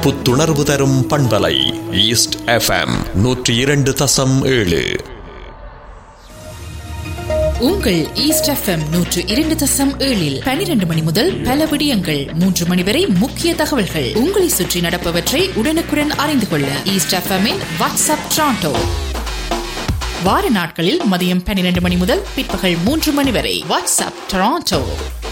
புத்துணர்வு தரும் பண்பலை ஈஸ்ட் எஃப்எம் நூற்றி இரண்டு தசம் ஏழு உங்கள் ஈஸ்ட் எஃப்எம் நூற்று இரண்டு தசம் ஏழில் பனிரெண்டு மணி முதல் பல விடயங்கள் மூன்று மணி வரை முக்கிய தகவல்கள் உங்களை சுற்றி நடப்பவற்றை உடனுக்குடன் அறிந்து கொள்ள ஈஸ்ட் எஃப்எம்மின் வாட்ஸ்அப் ட்ராண்டோ வார நாட்களில் மதியம் பன்னிரண்டு மணி முதல் பிற்பகல் மூன்று மணி வரை வாட்ஸ்அப் டொராண்டோ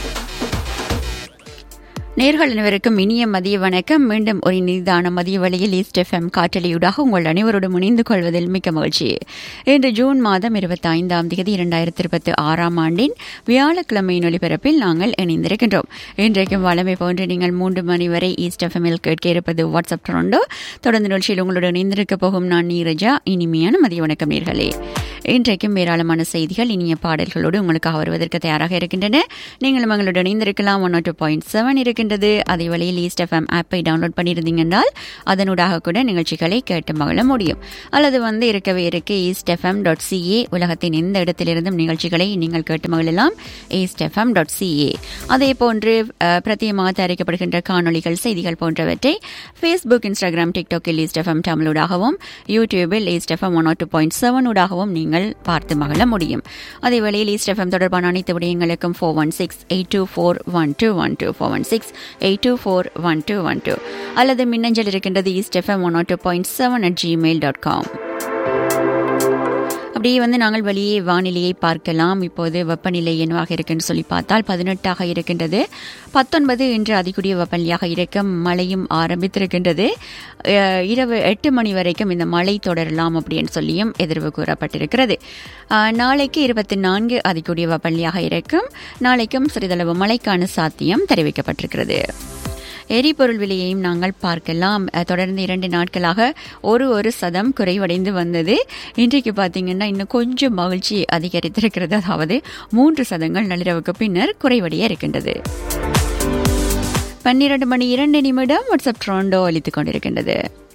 நேர்கள் அனைவருக்கும் இனிய மதிய வணக்கம் மீண்டும் ஒரு நிதான மதிய வழியில் ஈஸ்ட் எஃப்எம் காற்றலையூடாக உங்கள் அனைவரோடும் இணைந்து கொள்வதில் மிக்க மகிழ்ச்சி இன்று ஜூன் மாதம் இருபத்தி ஐந்தாம் தேதி இரண்டாயிரத்தி இருபத்தி ஆறாம் ஆண்டின் வியாழக்கிழமையின் ஒலிபரப்பில் நாங்கள் இணைந்திருக்கின்றோம் இன்றைக்கும் வளமை போன்று நீங்கள் மூன்று மணி வரை ஈஸ்ட் எஃப்எம்மில் கேட்க இருப்பது வாட்ஸ்அப் டொரண்டோ தொடர்ந்து நிகழ்ச்சியில் உங்களுடன் இணைந்திருக்க போகும் நான் நீரஜா இனிமையான மதிய வணக்கம் நேர்களே இன்றைக்கும் ஏராளமான செய்திகள் இனிய பாடல்களோடு உங்களுக்காக வருவதற்கு தயாராக இருக்கின்றன நீங்களும் எங்களுடன் இணைந்திருக்கலாம் ஒன் டூ பாயிண்ட் செவன் இருக்கின்றது அதே வழியில் ஈஸ்ட் எஃப்எம் ஆப்பை டவுன்லோட் பண்ணியிருந்தீங்க என்றால் அதனூடாக கூட நிகழ்ச்சிகளை கேட்டு மகிழ முடியும் அல்லது வந்து இருக்கவே இருக்கு ஈஸ்ட் எஃப்எம் டாட் சிஏ உலகத்தின் எந்த இடத்திலிருந்தும் நிகழ்ச்சிகளை நீங்கள் கேட்டு மகிழலாம் ஈஸ்ட் எஃப்எம் டாட் சிஏ அதே போன்று அஹ், பிரத்யேகமாக தயாரிக்கப்படுகின்ற காணொளிகள் செய்திகள் போன்றவற்றை ஃபேஸ்புக் இன்ஸ்டாகிராம் டிக்டாக்கில் ஈஸ்ட் எஃப்எம் தமிழூடாகவும் யூடியூபில் East FM one two point seven ஊடாகவும் நீங்கள் பார்த்து மகிழ முடியும் அதே வேளையில் ஈஸ்ட் எஃப்எம் தொடர்பான அனைத்து விடயங்களுக்கும் four one six eight two four one two one two four one six eight two four one two one two அல்லது மின்னஞ்சல் இருக்கின்றது East FM one two point seven at Gmail dot com அப்படியே வந்து நாங்கள் வெளியே வானிலையை பார்க்கலாம் இப்போது வெப்பநிலை என்னவாக இருக்குன்னு சொல்லி பார்த்தால் பதினெட்டாக இருக்கின்றது பத்தொன்பது இன்று அதிகூடிய வெப்பநிலையாக இருக்கும் மழையும் ஆரம்பித்திருக்கின்றது அஹ், இரவு எட்டு மணி வரைக்கும் இந்த மழை தொடரலாம் அப்படின்னு சொல்லியும் எதிர்வு கூறப்பட்டிருக்கிறது அஹ், நாளைக்கு இருபத்தி நான்கு அதிகூடிய வெப்பநிலையாக இருக்கும் நாளைக்கும் சிறிதளவு மழைக்கான சாத்தியம் தெரிவிக்கப்பட்டிருக்கிறது எரிபொருள் விலையையும் நாங்கள் பார்க்கலாம் அஹ், தொடர்ந்து இரண்டு நாட்களாக ஒரு ஒரு சதம் குறைவடைந்து வந்தது இன்றைக்கு பார்த்தீங்கன்னா இன்னும் கொஞ்சம் மகிழ்ச்சி அதிகரித்திருக்கிறது அதாவது மூன்று சதங்கள் நள்ளிரவுக்கு பின்னர் குறைவடைய இருக்கின்றது பன்னிரண்டு மணி இரண்டு நிமிடம் வாட்ஸ்அப் ட்ரோண்டோ அளித்துக் கொண்டிருக்கின்றது